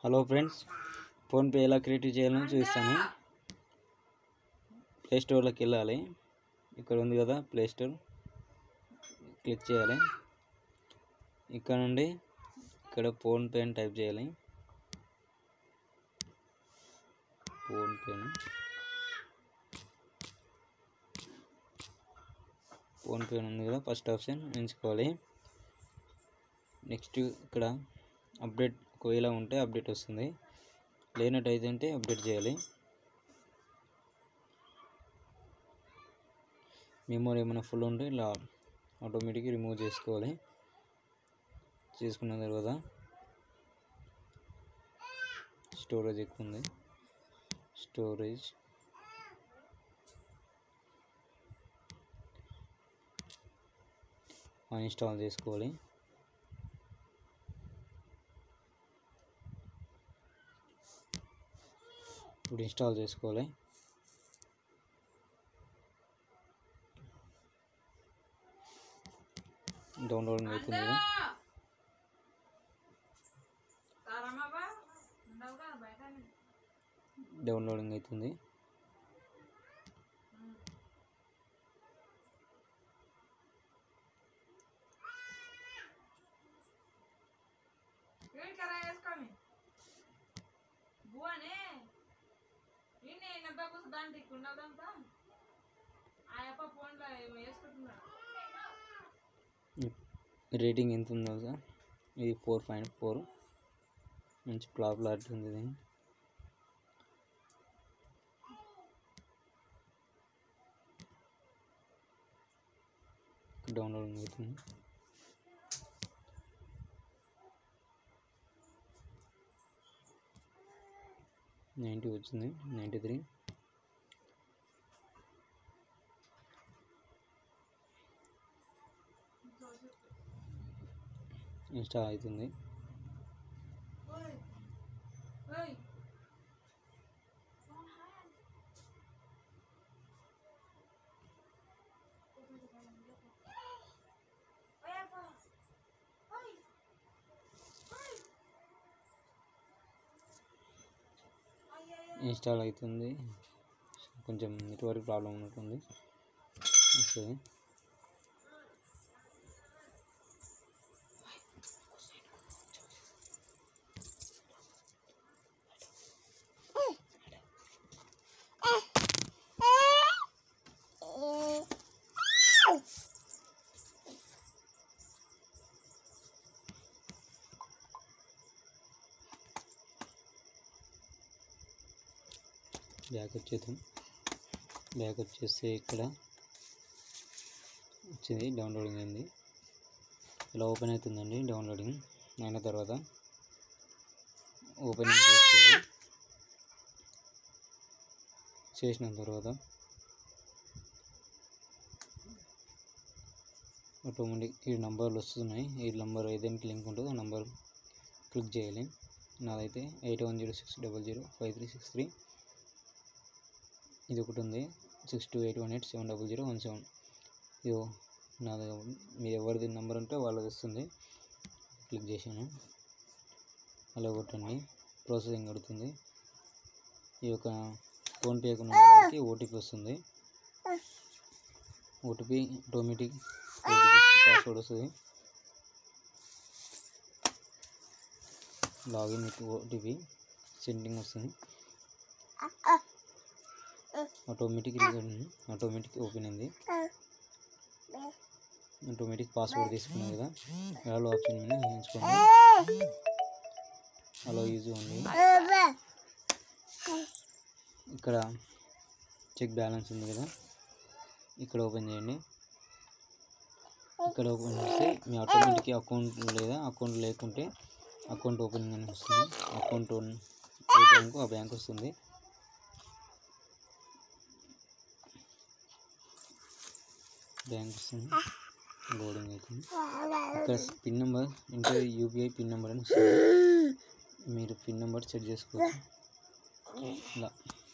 hello friends PhonePe ఎలా create చేయాలో చూపిస్తాను ప్లే స్టోర్లోకి వెళ్ళాలి ఇక్కడ ఉంది కదా ప్లే స్టోర్ క్లిక్ చేయాలి ఇక్కడ నుండి ఇక్కడ ఫోన్పే అని టైప్ చేయాలి ఫోన్పేను ఫోన్పే ఉంది కదా ఫస్ట్ ఆప్షన్ ఎంచుకోవాలి నెక్స్ట్ ఇక్కడ అప్డేట్ ఒకవేళ ఉంటే అప్డేట్ వస్తుంది లేనట్టయితే అంటే అప్డేట్ చేయాలి మెమోరీ ఏమైనా ఫుల్ ఉంటే ఇలా ఆటోమేటిక్గా రిమూవ్ చేసుకోవాలి చేసుకున్న తర్వాత స్టోరేజ్ ఎక్కువ ఉంది స్టోరేజ్ ఇన్స్టాల్ చేసుకోవాలి ఇప్పుడు ఇన్స్టాల్ చేసుకోవాలి డౌన్లోడింగ్ అవుతుంది కదా డౌన్లోడింగ్ అవుతుంది రేటింగ్ ఎంత ఉందో సార్ ఇది ఫోర్ పాయింట్ ఫోర్ మంచి పాపులారిటీ ఉంది ఇది డౌన్లోడింగ్ అవుతుంది నైంటీ వచ్చింది నైంటీ త్రీ ఇన్స్టాల్ అవుతుంది ఇన్స్టాల్ అవుతుంది కొంచెం నెట్వర్క్ ప్రాబ్లం ఉన్నట్టుంది వస్తుంది బ్యాక్ వచ్చేద్దాం బ్యాక్ వచ్చేస్తే ఇక్కడ వచ్చింది డౌన్లోడింగ్ అయింది ఇలా ఓపెన్ అవుతుందండి డౌన్లోడింగ్ అయిన తర్వాత ఓపెనింగ్ చేసుకోవాలి చేసిన తర్వాత ఆటోమేటిక్ ఈ నంబర్లు వస్తున్నాయి ఈ నంబర్ ఏదైనా లింక్ ఉంటుందో ఆ నంబర్ క్లిక్ చేయాలి నాదైతే eight one zero six double zero five three six three ఇది ఒకటి ఉంది six two eight one eight seven double zero one seven ఇదో నాది మీరు ఎవరిది నెంబర్ ఉంటే వాళ్ళది వస్తుంది క్లిక్ చేశాను అలా కొట్టండి ప్రాసెసింగ్ అడుగుతుంది ఈ యొక్క ఫోన్పే నెంబర్కి ఓటీపీ వస్తుంది ఓటీపీ ఆటోమేటిక్ పాస్వర్డ్ వస్తుంది లాగిన్ విత్ ఓటీపీ సెండింగ్ వస్తుంది ఆటోమేటిక్ ఆటోమేటిక్ ఓపెన్ అయింది ఆటోమేటిక్ పాస్వర్డ్ తీసుకున్నాం కదా అలో ఆప్షన్ మీద ఎంచుకోండి అలో యూజ్ ఉంది ఇక్కడ చెక్ బ్యాలెన్స్ ఉంది కదా ఇక్కడ ఓపెన్ చేయండి ఇక్కడ ఓపెన్ చేస్తే మీ ఆటోమేటిక్ అకౌంట్ లేదా అకౌంట్ లేకుంటే అకౌంట్ ఓపెనింగ్ అని వస్తుంది అకౌంట్ ఏ బ్యాంకు ఆ బ్యాంక్ వస్తుంది బ్యాంక్ వస్తుంది లోడింగ్ అవుతుంది ఇక్కడ pin number enter UPI pin number అని వస్తుంది మీరు పిన్ నెంబర్ సెట్ చేసుకోవచ్చు ఇలా